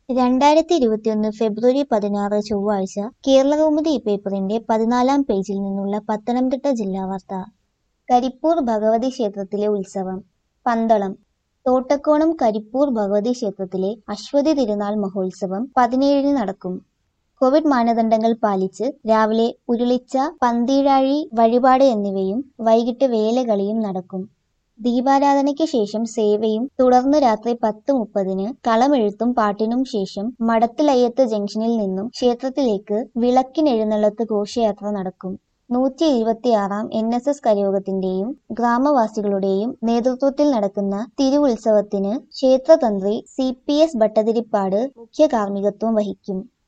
രണ്ടായിരത്തി ഇരുപത്തിയൊന്ന് ഫെബ്രുവരി പതിനാറ് ചൊവ്വാഴ്ച കേരളകൗമുദി പേപ്പറിന്റെ പതിനാലാം പേജിൽ നിന്നുള്ള പത്തനംതിട്ട ജില്ലാ വാർത്ത കരിപ്പൂർ ഭഗവതി ക്ഷേത്രത്തിലെ ഉത്സവം പന്തളം തോട്ടക്കോണം കരിപ്പൂർ ഭഗവതി ക്ഷേത്രത്തിലെ അശ്വതി തിരുനാൾ മഹോത്സവം പതിനേഴിന് നടക്കും കോവിഡ് മാനദണ്ഡങ്ങൾ പാലിച്ച് രാവിലെ ഉരുളിച്ച പന്തീഴാഴി വഴിപാട് എന്നിവയും വൈകിട്ട് വേലകളിയും നടക്കും ദീപാരാധനയ്ക്ക് ശേഷം സേവയും തുടർന്ന് രാത്രി പത്ത് മുപ്പതിന് കളമെഴുത്തും പാട്ടിനും ശേഷം മടത്തിലയ്യത്ത് ജംഗ്ഷനിൽ നിന്നും ക്ഷേത്രത്തിലേക്ക് വിളക്കിനെഴുന്നള്ളത്ത് ഘോഷയാത്ര നടക്കും നൂറ്റി ഇരുപത്തിയാറാം എൻ എസ് എസ് കരയോഗത്തിന്റെയും ഗ്രാമവാസികളുടെയും നേതൃത്വത്തിൽ നടക്കുന്ന തിരുവുത്സവത്തിന് ക്ഷേത്രതന്ത്രി സി പി എസ് ഭട്ടതിരിപ്പാട് മുഖ്യ കാർമ്മികത്വം വഹിക്കും